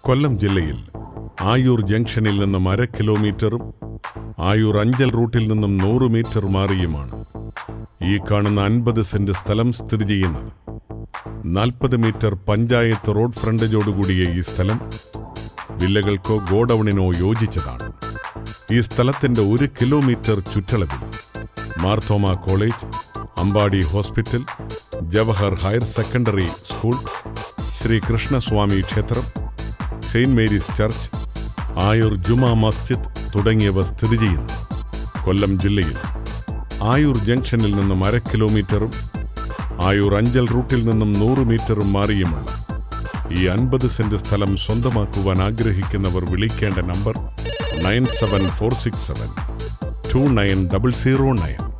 കൊല്ലം ജില്ലയിൽ ആയൂർ ജംഗ്ഷനിൽ നിന്നും അര കിലോമീറ്ററും ആയൂർ അഞ്ചൽ റൂട്ടിൽ നിന്നും നൂറ് മീറ്റർ മാറിയുമാണ് ഈ കാണുന്ന അൻപത് സെന്റ് സ്ഥലം സ്ഥിതി ചെയ്യുന്നത് നാൽപ്പത് മീറ്റർ പഞ്ചായത്ത് റോഡ് ഫ്രണ്ടേജോടുകൂടിയ ഈ സ്ഥലം വില്ലകൾക്കോ ഗോഡൌണിനോ യോജിച്ചതാണ് ഈ സ്ഥലത്തിന്റെ ഒരു കിലോമീറ്റർ ചുറ്റളവിൽ Marthoma college Ambadi hospital Jawahar higher secondary school Shri Krishnaswamy ക്ഷേത്രം saint Mary's church Ayoor Juma Masjid തുടങ്ങിയവ സ്ഥിതി ചെയ്യുന്നു കൊല്ലം ജില്ലയിൽ ആയൂർ ജംഗ്ഷനിൽ നിന്നും അര കിലോമീറ്ററും ആയൂർ അഞ്ചൽ റൂട്ടിൽ നിന്നും നൂറ് മീറ്ററും മാറിയുമുള്ള ഈ അൻപത് സെന്റ് സ്ഥലം സ്വന്തമാക്കുവാൻ ആഗ്രഹിക്കുന്നവർ വിളിക്കേണ്ട number nine seven four six seven two nine double zero nine